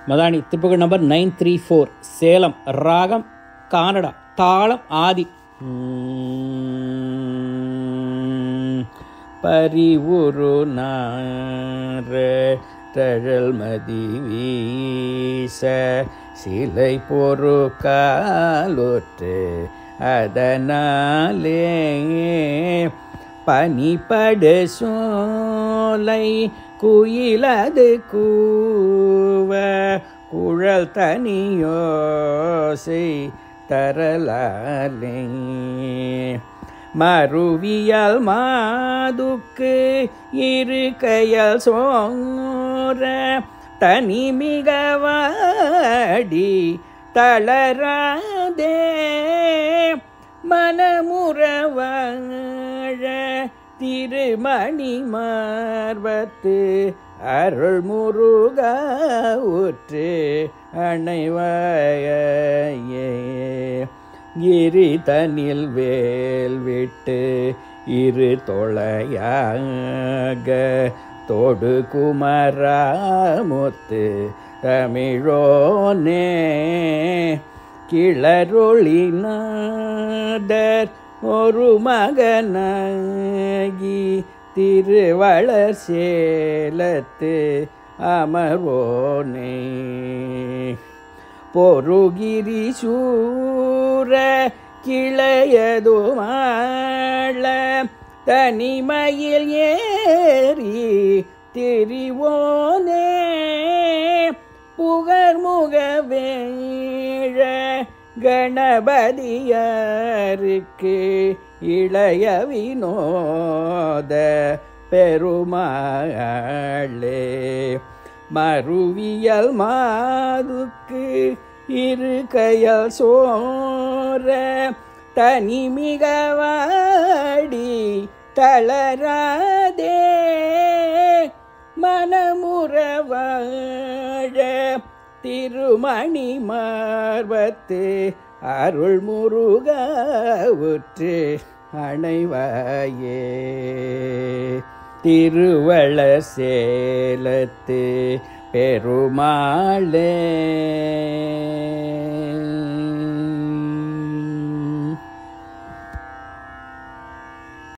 Madani Thiruppugazh number nine three four Salem ராகம் கானடா தாளம் ஆதி உம், பரிவுரு நார தழல் மதி வீச சிலை பொறு காலொற்று அதனாலே பனிப்படு சோலை குயிலது கூவ குழல் தனியோசை தரலாலே மறுவியல் மாதுக்கு இரு கையல் சோர தனி மிகவாடி தளராதே மனமுறவாழ திருமணி மார்பத்து அருள் முருக உற்று அணைவாயே இரு தனில் வேல் விட்டு இரு தொலையாக தொடு குமராமுத்து தமிழோனே கிளரொளி நாடர் ஒரு மகனாகி திருவளர் சேலத்து அமர்வோனே பொருகிரி சூர கிளையதுமாள தனிமையில் ஏறி திரிவோனே புகர்முக வேழ கணபதியாருக்கு இளைய வினோத பெருமாளே மறுவியல் மாதுக்கு இரு கையல் சோர தனிமிக வாடி தளராதே மனமுறவாழ திருமணி மார்பத்து அருள் முருக உற்று அணைவாயே திருவள சேலத்து பெருமாளே